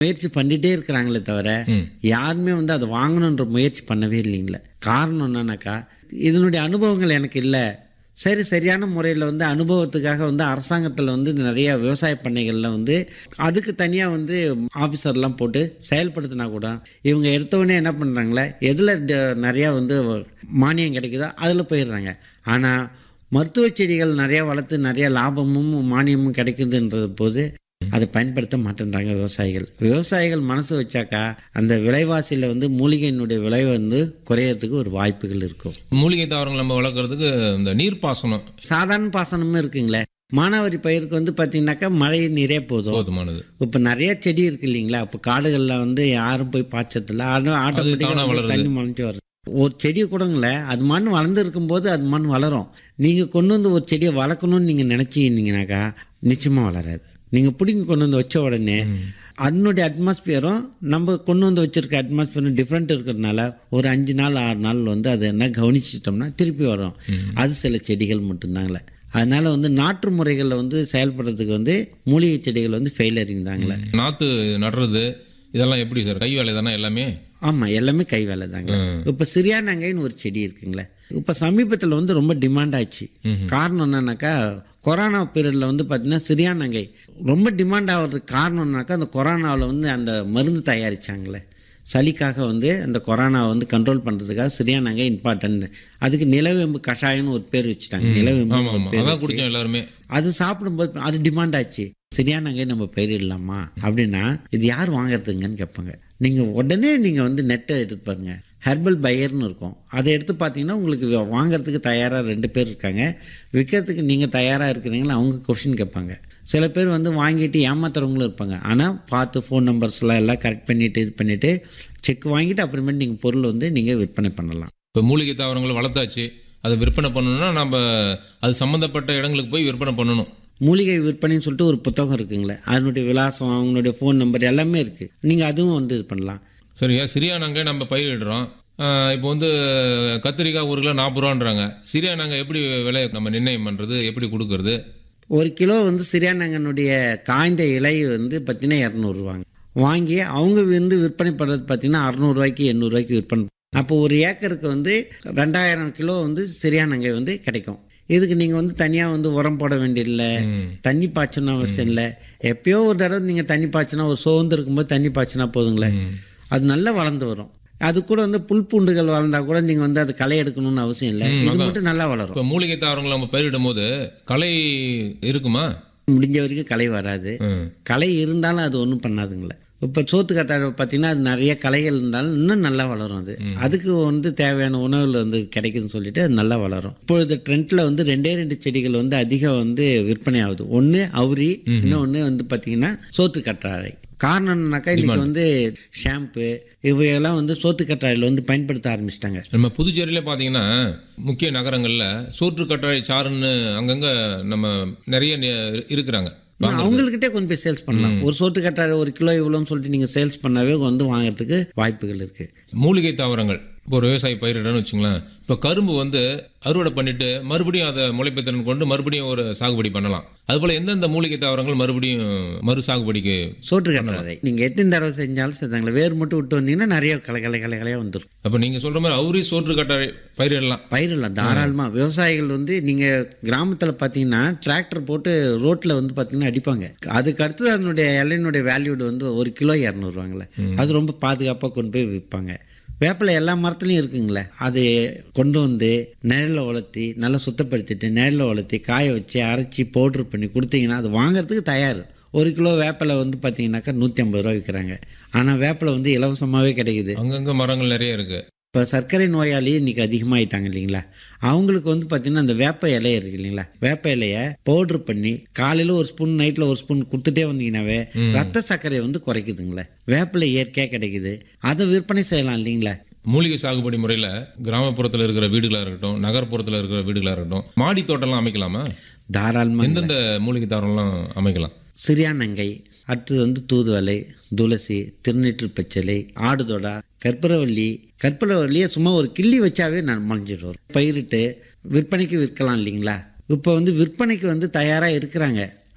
முயற்சி பண்ணிட்டே இருக்கிறாங்களே தவிர ம். யாருமே வந்து அதை வாங்கணுன்ற முயற்சி பண்ணவே இல்லைங்களே காரணம் என்னன்னாக்கா இதனுடைய அனுபவங்கள் எனக்கு இல்லை சரி சரியான முறையில் வந்து அனுபவத்துக்காக வந்து அரசாங்கத்தில் வந்து நிறைய விவசாய பண்ணைகளில் வந்து அதுக்கு தனியாக வந்து ஆஃபீஸர்லாம் போட்டு செயல்படுத்தினா கூட இவங்க எடுத்தவொடனே என்ன பண்ணுறாங்களே எதில் நிறையா வந்து மானியம் கிடைக்குதோ அதில் போயிடுறாங்க ஆனால் மருத்துவ செடிகள் நிறையா வளர்த்து நிறைய லாபமும் மானியமும் கிடைக்குதுன்றது போது அதை பயன்படுத்த மாட்டேன்றாங்க விவசாயிகள் விவசாயிகள் மனசு வச்சாக்கா அந்த விலைவாசியில் வந்து மூலிகையினுடைய விலை வந்து குறையறதுக்கு ஒரு வாய்ப்புகள் இருக்கும் மூலிகை தாவரங்கள் நம்ம வளர்க்குறதுக்கு இந்த நீர்ப்பாசனம் சாதாரண பாசனமும் இருக்குங்களே மானாவாரி பயிருக்கு வந்து பார்த்தீங்கன்னாக்கா மழை நீரே போதும் போதுமானது இப்போ நிறைய செடி இருக்கு இல்லைங்களா இப்போ காடுகளில் வந்து யாரும் போய் பாய்ச்சதில்ல தானா ஆட்டோமேட்டிக்காக வளருது. தண்ணி முளைஞ்சி வருது ஒரு செடியை கூடங்கள அது மண் வளர்ந்து இருக்கும்போது அது மண் வளரும் நீங்கள் கொண்டு வந்து ஒரு செடியை வளர்க்கணும்னு நீங்கள் நினச்சிங்கனாக்கா நிச்சயமாக வளராது நீங்கள் பிடிங்கி கொண்டு வந்து வச்ச உடனே அதனுடைய அட்மாஸ்பியரும் நம்ம கொண்டு வந்து வச்சிருக்க அட்மாஸ்பியரும் டிஃப்ரெண்ட் இருக்கிறதுனால ஒரு அஞ்சு நாள் ஆறு நாள் வந்து அதை என்ன கவனிச்சிட்டோம்னா திருப்பி வரும் அது சில செடிகள் மட்டும்தாங்களே அதனால வந்து நாற்று முறைகளில் வந்து செயல்படுறதுக்கு வந்து மூலிகை செடிகள் வந்து ஃபெயிலரிங் தாங்களே நாற்று நடுறது இதெல்லாம் எப்படி சார் கை வேலை தானே எல்லாமே ஆமாம் எல்லாமே கை வேலை தாங்க இப்போ சிறியானங்கைன்னு ஒரு செடி இருக்குங்களே இப்போ சமீபத்தில் வந்து ரொம்ப டிமாண்ட் ஆச்சு காரணம் என்னன்னாக்கா கொரோனா பீரியடில் வந்து பார்த்தீங்கன்னா சிறியானங்கை ரொம்ப டிமாண்ட் ஆகிறதுக்கு காரணம்னாக்கா அந்த கொரோனாவில் வந்து அந்த மருந்து தயாரிச்சாங்களே சளிக்காக வந்து அந்த கொரோனாவை வந்து கண்ட்ரோல் பண்ணுறதுக்காக சிறியானங்கை இம்பார்ட்டன்ட் அதுக்கு நிலவேம்பு கஷாயம்னு ஒரு பேர் வச்சுட்டாங்க நிலவேம்பு ஆமா ஒரு ஆமா பேர் அதான் குடிச்சோம் எல்லாருமே அது சாப்பிடும்போது அது டிமாண்ட் ஆச்சு சரியானங்க நம்ம பயிரிடலாமா அப்படின்னா இது யார் வாங்குறதுங்கன்னு கேட்பாங்க நீங்கள் உடனே நீங்கள் வந்து நெட்டை எடுத்து பாருங்க ஹெர்பல் பையர்னு இருக்கும் அதை எடுத்து பார்த்தீங்கன்னா உங்களுக்கு வ- வாங்குறதுக்கு தயாராக ரெண்டு பேர் இருக்காங்க விற்கிறதுக்கு நீங்கள் தயாராக இருக்கிறீங்களா அவங்க கொஷின் கேட்பாங்க சில பேர் வந்து வாங்கிட்டு ஏமாத்துறவங்களும் இருப்பாங்க ஆனால் பார்த்து ஃபோன் நம்பர்ஸ்லாம் எல்லாம் கரெக்ட் பண்ணிவிட்டு இது பண்ணிவிட்டு செக் வாங்கிட்டு அப்புறமேட்டு நீங்கள் பொருள் வந்து நீங்கள் விற்பனை பண்ணலாம் இப்போ மூலிகை தாவரங்களை வளர்த்தாச்சு அதை விற்பனை பண்ணணும்னா நம்ம அது சம்மந்தப்பட்ட இடங்களுக்கு போய் விற்பனை பண்ணணும் மூலிகை விற்பனைன்னு சொல்லிட்டு ஒரு புத்தகம் இருக்குங்களே அதனுடைய விலாசம் அவங்களுடைய ஃபோன் நம்பர் எல்லாமே இருக்குது நீங்கள் அதுவும் வந்து இது பண்ணலாம் சரியா சிரியானாங்க நம்ம பயிரிடுறோம் ஆஹ் இப்போ வந்து கத்திரிக்காய் ஒரு கிலோ நாற்பது ரூபான்றாங்க சிரியானாங்க எப்படி விலை நம்ம நிர்ணயம் பண்ணுறது எப்படி கொடுக்கறது ஒரு கிலோ வந்து சிறியானங்கனுடைய காய்ந்த இலை வந்து பார்த்தீங்கன்னா இரநூறுவாங்க வாங்கி அவங்க வந்து விற்பனை பண்ணுறது பார்த்தீங்கன்னா அறநூறுவாய்க்கு எண்ணூறுவாய்க்கு விற்பனை அப்போ ஒரு ஏக்கருக்கு வந்து ரெண்டாயிரம் கிலோ வந்து சிறியானங்கை வந்து கிடைக்கும் இதுக்கு நீங்கள் வந்து தனியாக வந்து உரம் போட வேண்டியதில்லை தண்ணி பாய்ச்சணும் அவசியம் இல்லை எப்பயோ ஒரு தடவை நீங்கள் தண்ணி பாய்ச்சினா ஒரு சோர்ந்து இருக்கும்போது தண்ணி பாய்ச்சினா போதுங்களே அது நல்லா வளர்ந்து வரும் அது கூட வந்து புல் பூண்டுகள் வளர்ந்தா கூட நீங்கள் வந்து அது களை எடுக்கணும்னு அவசியம் இல்லை இது மட்டும் நல்லா வளரும் இப்போ மூலிகை தாவரங்களை நம்ம பயிரிடும் போது களை இருக்குமா முடிஞ்ச வரைக்கும் களை வராது ம். களை இருந்தாலும் அது ஒன்றும் பண்ணாதுங்களே இப்போ சோத்து கத்தாழை பார்த்தீங்கன்னா அது நிறைய களைகள் இருந்தாலும் இன்னும் நல்லா வளரும் அது அதுக்கு வந்து தேவையான உணவுகள் வந்து கிடைக்குதுன்னு சொல்லிட்டு அது நல்லா வளரும் இப்பொழுது ட்ரெண்டில் வந்து ரெண்டே ரெண்டு செடிகள் வந்து அதிகம் வந்து விற்பனை ஆகுது ஒன்று அவுரி இன்னொன்று வந்து பார்த்தீங்கன்னா சோத்து கற்றாழை காரணம் என்னன்னாக்கா இன்னைக்கு வந்து ஷாம்பு இவையெல்லாம் வந்து சோத்து கற்றாழையில் வந்து பயன்படுத்த ஆரம்பிச்சிட்டாங்க நம்ம புதுச்சேரியில பார்த்தீங்கன்னா முக்கிய நகரங்களில் சோற்று கட்டாழை சாறுன்னு அங்கங்கே நம்ம நிறைய நி- இருக்கிறாங்க அவங்கக்கிட்டே கொண்டு போய் சேல்ஸ் பண்ணலாம் ஒரு சோத்து கற்றாழை ஒரு கிலோ இவ்வளோன்னு சொல்லிட்டு நீங்கள் சேல்ஸ் பண்ணாவே வந்து வாங்குறதுக்கு வாய்ப்புகள் இருக்குது மூலிகை தாவரங்கள் இப்போ ஒரு விவசாயி பயிரிடன்னு வச்சுங்களேன் இப்போ கரும்பு வந்து அறுவடை பண்ணிட்டு மறுபடியும் அதை முளைப்பத்திறன் கொண்டு மறுபடியும் ஒரு சாகுபடி பண்ணலாம் அதுபோல் எந்தெந்த மூலிகை தாவரங்கள் மறுபடியும் மறு சாகுபடிக்கு சோற்று கற்றாழை நீங்கள் எத்தனை தடவை செஞ்சாலும் செஞ்சாங்களே வேர் மட்டும் விட்டு வந்தீங்கன்னா நிறைய கலை கலை கலை கலையாக வந்துடும் அப்போ நீங்கள் சொல்கிற மாதிரி அவுரி சோற்று கட்டாழை பயிரிடலாம் பயிரிடலாம் தாராளமாக விவசாயிகள் வந்து நீங்கள் கிராமத்தில் பார்த்தீங்கன்னா டிராக்டர் போட்டு ரோட்டில் வந்து பார்த்தீங்கன்னா அடிப்பாங்க அதுக்கு அடுத்து அதனுடைய இலையினுடைய வேல்யூடு வந்து ஒரு கிலோ இரநூறுவாங்களே அது ரொம்ப பாதுகாப்பாக கொண்டு போய் விற்பாங்க வேப்பிலை எல்லா மரத்துலையும் இருக்குங்களே அது கொண்டு வந்து நிழலில் உலர்த்தி நல்லா சுத்தப்படுத்திட்டு நிழலில் உலர்த்தி காய வச்சு அரைச்சி பவுட்ரு பண்ணி கொடுத்தீங்கன்னா அது வாங்குறதுக்கு தயார் ஒரு கிலோ வேப்பிலை வந்து பார்த்தீங்கன்னாக்கா நூற்றி ஐம்பது ரூபா விற்கிறாங்க ஆனால் வேப்பிலை வந்து இலவசமாகவே கிடைக்குது அங்கங்கே மரங்கள் நிறைய இருக்குது இப்போ சர்க்கரை நோயாளி இன்னைக்கு அதிகமாயிட்டாங்க இல்லைங்களா அவங்களுக்கு வந்து பார்த்தீங்கன்னா அந்த வேப்ப இலை இருக்கு இல்லைங்களா வேப்ப இலையை பவுட்ரு பண்ணி காலையில் ஒரு ஸ்பூன் நைட்டில் ஒரு ஸ்பூன் கொடுத்துட்டே வந்தீங்கன்னாவே ரத்த சர்க்கரையை வந்து குறைக்குதுங்களே வேப்பிலை இயற்கையாக கிடைக்குது அதை விற்பனை செய்யலாம் இல்லைங்களா மூலிகை சாகுபடி முறையில் கிராமப்புறத்தில் இருக்கிற வீடுகளாக இருக்கட்டும் நகர்ப்புறத்தில் இருக்கிற வீடுகளாக இருக்கட்டும் மாடி தோட்டம்லாம் அமைக்கலாமா தாராளமாக எந்தெந்த மூலிகை தாவரம்லாம் அமைக்கலாம் சிறியானங்கை அடுத்தது வந்து தூதுவளை துளசி திருநீற்று பச்சிலை ஆடுதொடா கற்பூரவள்ளி கற்பூரவள்ளியை சும்மா ஒரு கிள்ளி வச்சாவே நான் மறைஞ்சிட்டு பயிரிட்டு விற்பனைக்கு விற்கலாம் இல்லைங்களா இப்போ வந்து விற்பனைக்கு வந்து தயாராக இருக்கிறாங்க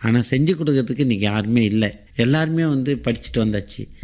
ஆனால் செஞ்சு கொடுக்கறதுக்கு இன்றைக்கி யாருமே இல்லை எல்லாருமே வந்து படிச்சுட்டு வந்தாச்சு